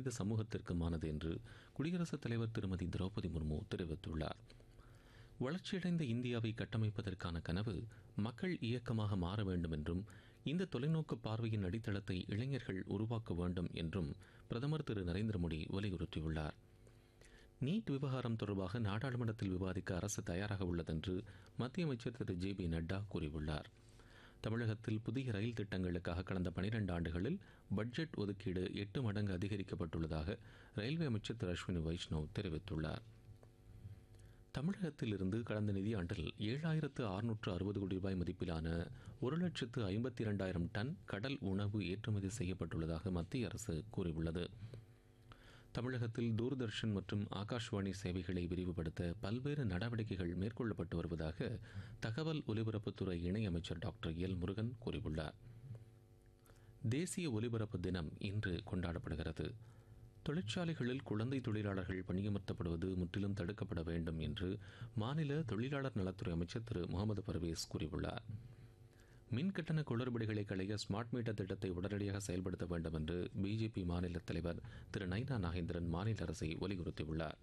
மனித சமூகத்திற்குமானது என்று குடியரசுத் தலைவர் திருமதி திரௌபதி முர்மு தெரிவித்துள்ளார் வளர்ச்சியடைந்த இந்தியாவை கட்டமைப்பதற்கான கனவு மக்கள் இயக்கமாக மாற வேண்டும் என்றும் இந்த தொலைநோக்கு பார்வையின் அடித்தளத்தை இளைஞர்கள் உருவாக்க வேண்டும் என்றும் பிரதமர் திரு நரேந்திர மோடி வலியுறுத்தியுள்ளார் நீட் விவகாரம் தொடர்பாக நாடாளுமன்றத்தில் விவாதிக்க அரசு தயாராக உள்ளதென்று மத்திய அமைச்சர் திரு ஜே பி நட்டா கூறியுள்ளார் தமிழகத்தில் புதிய ரயில் திட்டங்களுக்காக கடந்த பனிரெண்டு ஆண்டுகளில் பட்ஜெட் ஒதுக்கீடு எட்டு மடங்கு அதிகரிக்கப்பட்டுள்ளதாக ரயில்வே அமைச்சர் திரு அஸ்வினி வைஷ்ணவ் தெரிவித்துள்ளார் தமிழகத்தில் இருந்து கடந்த நிதியாண்டில் ஏழாயிரத்து அறுநூற்று அறுபது கோடி ரூபாய் மதிப்பிலான ஒரு லட்சத்து ஐம்பத்தி இரண்டாயிரம் டன் கடல் உணவு ஏற்றுமதி செய்யப்பட்டுள்ளதாக மத்திய அரசு கூறியுள்ளது தமிழகத்தில் தூர்தர்ஷன் மற்றும் ஆகாஷ்வாணி சேவைகளை விரிவுபடுத்த பல்வேறு நடவடிக்கைகள் மேற்கொள்ளப்பட்டு வருவதாக தகவல் ஒலிபரப்புத்துறை இணையமைச்சர் டாக்டர் எல் முருகன் கூறியுள்ளார் தேசிய ஒலிபரப்பு தினம் இன்று கொண்டாடப்படுகிறது தொழிற்சாலைகளில் குழந்தை தொழிலாளர்கள் பணியமர்த்தப்படுவது முற்றிலும் தடுக்கப்பட வேண்டும் என்று மாநில தொழிலாளர் நலத்துறை அமைச்சர் திரு முகமது பர்வேஸ் கூறியுள்ளார் மின் கட்டண குளறுபடிகளை களைய ஸ்மார்ட் மீட்டர் திட்டத்தை உடனடியாக செயல்படுத்த வேண்டும் என்று பிஜேபி மாநில தலைவர் திரு நைனா நாகேந்திரன் மாநில அரசை வலியுறுத்தியுள்ளார்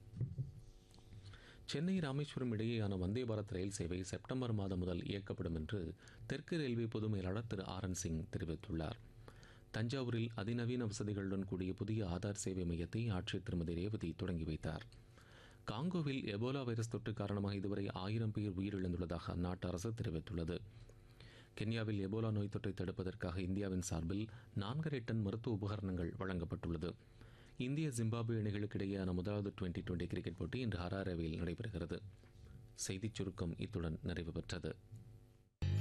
சென்னை ராமேஸ்வரம் இடையேயான வந்தே பாரத் ரயில் சேவை செப்டம்பர் மாதம் முதல் இயக்கப்படும் என்று தெற்கு ரயில்வே பொது மேலாளர் திரு ஆர் என் சிங் தெரிவித்துள்ளார் தஞ்சாவூரில் அதிநவீன வசதிகளுடன் கூடிய புதிய ஆதார் சேவை மையத்தை ஆட்சியர் திருமதி ரேவதி தொடங்கி வைத்தார் காங்கோவில் எபோலா வைரஸ் தொற்று காரணமாக இதுவரை ஆயிரம் பேர் உயிரிழந்துள்ளதாக அந்நாட்டு அரசு தெரிவித்துள்ளது கென்யாவில் எபோலா நோய் தொற்றை தடுப்பதற்காக இந்தியாவின் சார்பில் நான்கரை டன் மருத்துவ உபகரணங்கள் வழங்கப்பட்டுள்ளது இந்திய ஜிம்பாப்வே அணிகளுக்கு இடையேயான முதலாவது டுவெண்டி டுவெண்டி கிரிக்கெட் போட்டி இன்று ஹராரேவில் நடைபெறுகிறது செய்திச் சுருக்கம் இத்துடன் நிறைவு பெற்றது